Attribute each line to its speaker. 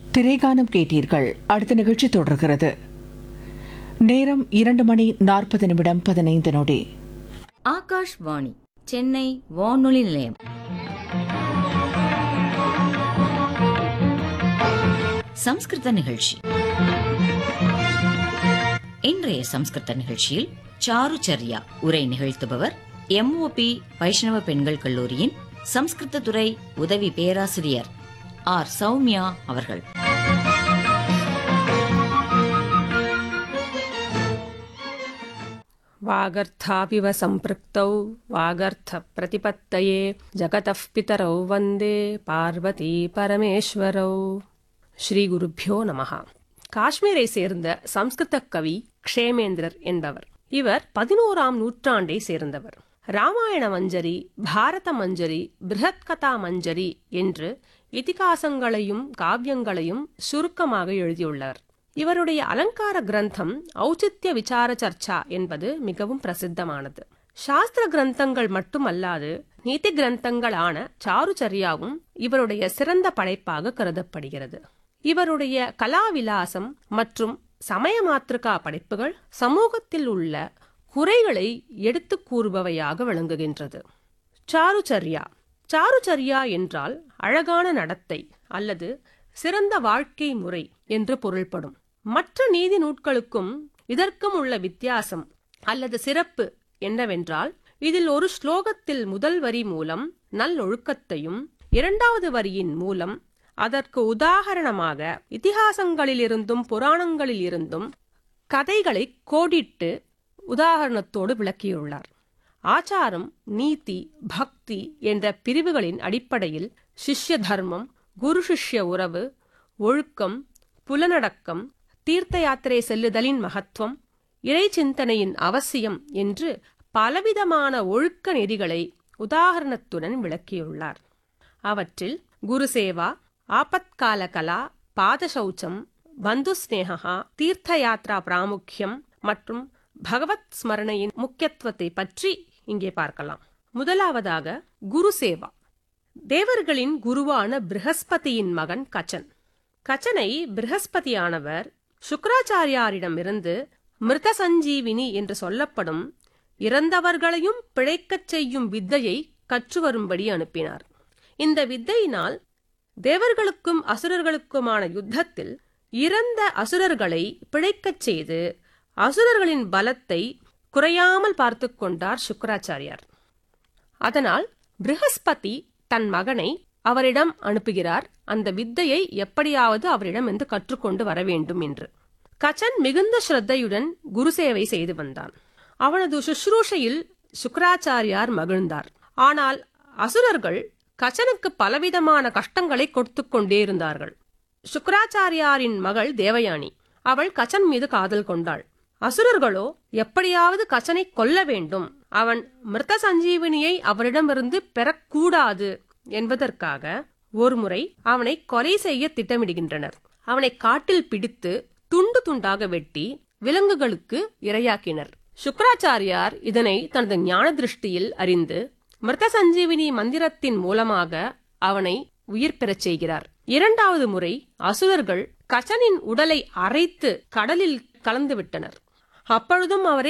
Speaker 1: திரைகானம் கேட்டீர்கள் அடுத்த நிகழ்ச்சி தொடர்கிறது நேரம் இரண்டு மணி நாற்பது நிமிடம் பதினைந்து நொடி
Speaker 2: ஆகாஷ்வாணி சென்னை வானொலி நிலையம் சம்ஸ்கிருத நிகழ்ச்சி இன்றைய சம்ஸ்கிருத நிகழ்ச்சியில் சாருச்சர்யா உரை நிகழ்த்துபவர் எம்ஓபி வைஷ்ணவ பெண்கள் கல்லூரியின் சம்ஸ்கிருத துறை உதவி பேராசிரியர் ஆர் சௌமியா அவர்கள்
Speaker 3: वागर्थापिव सम्पृक्तौ वागर्थप्रतिपत्तये जगतः पितरौ वन्दे பார்வதி பரமேஸ்வரௌ ஸ்ரீ குருப்பியோ நமஹ காஷ்மீரை சேர்ந்த சம்ஸ்கிருத கவி க்ஷேமேந்திரர் என்பவர் இவர் பதினோராம் நூற்றாண்டை சேர்ந்தவர் ராமாயண மஞ்சரி பாரத மஞ்சரி பிருஹத் கதா மஞ்சரி என்று இதிகாசங்களையும் காவியங்களையும் சுருக்கமாக எழுதியுள்ளார் இவருடைய அலங்கார கிரந்தம் ஔச்சித்ய விசார சர்ச்சா என்பது மிகவும் பிரசித்தமானது சாஸ்திர கிரந்தங்கள் மட்டுமல்லாது நீதி கிரந்தங்களான சாருச்சரியாவும் இவருடைய சிறந்த படைப்பாக கருதப்படுகிறது இவருடைய கலாவிலாசம் மற்றும் சமய மாத்திருக்கா படைப்புகள் சமூகத்தில் உள்ள குறைகளை எடுத்துக் கூறுபவையாக விளங்குகின்றது சாருச்சரியா சாருச்சரியா என்றால் அழகான நடத்தை அல்லது சிறந்த வாழ்க்கை முறை என்று பொருள்படும் மற்ற நீதி நூட்களுக்கும் இதற்கும் உள்ள வித்தியாசம் அல்லது சிறப்பு என்னவென்றால் இதில் ஒரு ஸ்லோகத்தில் முதல் வரி மூலம் நல்லொழுக்கத்தையும் இரண்டாவது வரியின் மூலம் அதற்கு உதாகரணமாக இதிகாசங்களிலிருந்தும் புராணங்களில் இருந்தும் கதைகளை கோடிட்டு உதாரணத்தோடு விளக்கியுள்ளார் ஆச்சாரம் நீதி பக்தி என்ற பிரிவுகளின் அடிப்படையில் சிஷ்ய தர்மம் குரு சிஷ்ய உறவு ஒழுக்கம் புலனடக்கம் தீர்த்த யாத்திரை செல்லுதலின் மகத்துவம் இறை சிந்தனையின் அவசியம் என்று பலவிதமான ஒழுக்க நெறிகளை உதாகரணத்துடன் விளக்கியுள்ளார் அவற்றில் குருசேவா ஆபத்கால கலா பாதசௌச்சம் பந்து ஸ்நேகா தீர்த்த யாத்ரா பிராமுக்கியம் மற்றும் பகவத் ஸ்மரணையின் முக்கியத்துவத்தை பற்றி இங்கே பார்க்கலாம் முதலாவதாக குருசேவா தேவர்களின் குருவான பிருகஸ்பதியின் மகன் கச்சன் கச்சனை பிருகஸ்பதியானவர் சுக்கராச்சாரியாரிடமிருந்து மிருத சஞ்சீவினி என்று சொல்லப்படும் இறந்தவர்களையும் பிழைக்கச் செய்யும் வித்தையை கற்று வரும்படி அனுப்பினார் இந்த வித்தையினால் தேவர்களுக்கும் அசுரர்களுக்குமான யுத்தத்தில் இறந்த அசுரர்களை பிழைக்கச் செய்து அசுரர்களின் பலத்தை குறையாமல் பார்த்து கொண்டார் சுக்கராச்சாரியார் அதனால் பிருகஸ்பதி தன் மகனை அவரிடம் அனுப்புகிறார் அந்த வித்தையை எப்படியாவது அவரிடம் என்று கற்றுக்கொண்டு வர வேண்டும் என்று கச்சன் மிகுந்த ஸ்ரத்தையுடன் குருசேவை செய்து வந்தான் அவனது சுஷ்ரூஷையில் சுக்கராச்சாரியார் மகிழ்ந்தார் ஆனால் அசுரர்கள் கச்சனுக்கு பலவிதமான கஷ்டங்களை கொடுத்து கொண்டே இருந்தார்கள் சுக்கராச்சாரியாரின் மகள் தேவயானி அவள் கச்சன் மீது காதல் கொண்டாள் அசுரர்களோ எப்படியாவது கச்சனை கொல்ல வேண்டும் அவன் மிருத சஞ்சீவினியை அவரிடமிருந்து பெறக்கூடாது என்பதற்காக ஒருமுறை அவனை கொலை செய்ய திட்டமிடுகின்றனர் அவனை காட்டில் பிடித்து துண்டு துண்டாக வெட்டி விலங்குகளுக்கு இரையாக்கினர் சுக்கராச்சாரியார் இதனை தனது ஞான திருஷ்டியில் அறிந்து மிருத சஞ்சீவினி மந்திரத்தின் மூலமாக அவனை உயிர் பெறச் செய்கிறார் இரண்டாவது முறை அசுரர்கள் கச்சனின் உடலை அரைத்து கடலில் கலந்து விட்டனர் அப்பொழுதும் அவரை